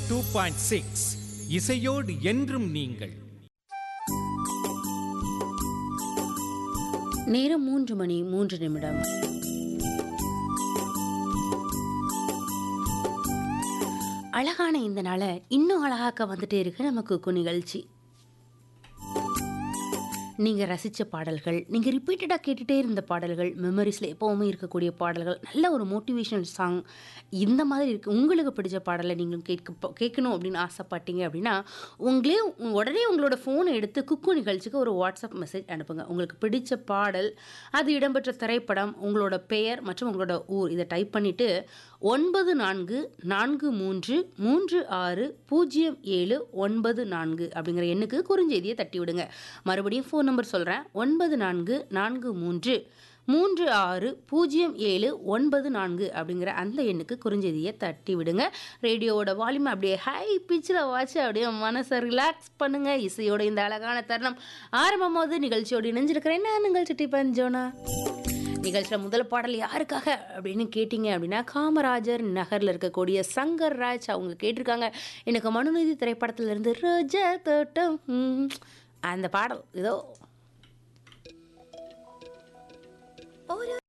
two point six இசையோடு என்றும் நீங்கள் நேரம் மூன்று மணி மூன்று நிமிடம் அழகான இந்த நாளை இன்னும் அழகாக்க வந்துட்டே இருக்கு நம்ம குக்கு நிகழ்ச்சி நீங்கள் ரசித்த பாடல்கள் நீங்கள் ரிப்பீட்டடாக கேட்டுகிட்டே இருந்த பாடல்கள் மெமரிஸில் எப்போவுமே இருக்கக்கூடிய பாடல்கள் நல்ல ஒரு மோட்டிவேஷனல் சாங் இந்த மாதிரி இருக்கு உங்களுக்கு பிடிச்ச பாடலை நீங்கள் கேட்க கேட்கணும் அப்படின்னு ஆசைப்பட்டீங்க அப்படின்னா உங்களே உடனே உங்களோட ஃபோனை எடுத்து குக்கு நிகழ்ச்சிக்கு ஒரு வாட்ஸ்அப் மெசேஜ் அனுப்புங்க உங்களுக்கு பிடிச்ச பாடல் அது இடம்பெற்ற திரைப்படம் உங்களோட பெயர் மற்றும் உங்களோட ஊர் இதை டைப் பண்ணிவிட்டு ஒன்பது நான்கு நான்கு மூன்று மூன்று ஆறு பூஜ்ஜியம் ஏழு ஒன்பது நான்கு அப்படிங்கிற எண்ணுக்கு குறுஞ்செய்தியை தட்டி விடுங்க மறுபடியும் ஃபோன் நம்பர் சொல்கிறேன் ஒன்பது நான்கு நான்கு மூன்று மூன்று ஆறு பூஜ்ஜியம் ஏழு ஒன்பது நான்கு அப்படிங்கிற அந்த எண்ணுக்கு குறுஞ்செய்தியை தட்டி விடுங்க ரேடியோவோட வால்யூம் அப்படியே ஹை பிச்சில் வாட்ச் அப்படியே மனசை ரிலாக்ஸ் பண்ணுங்க இசையோட இந்த அழகான தருணம் ஆரம்பம் போது நிகழ்ச்சியோடு இணைஞ்சிருக்கிறேன் நான் நிகழ்ச்சி டிப்பன் ஜோனா நிகழ்ச்சியில் முதல் பாடல் யாருக்காக அப்படின்னு கேட்டிங்க அப்படின்னா காமராஜர் நகரில் இருக்கக்கூடிய சங்கர் ராஜ் அவங்க கேட்டிருக்காங்க எனக்கு மனுநீதி திரைப்படத்திலிருந்து ரோஜா தோட்டம் ம், அந்த பாடல் ஏதோ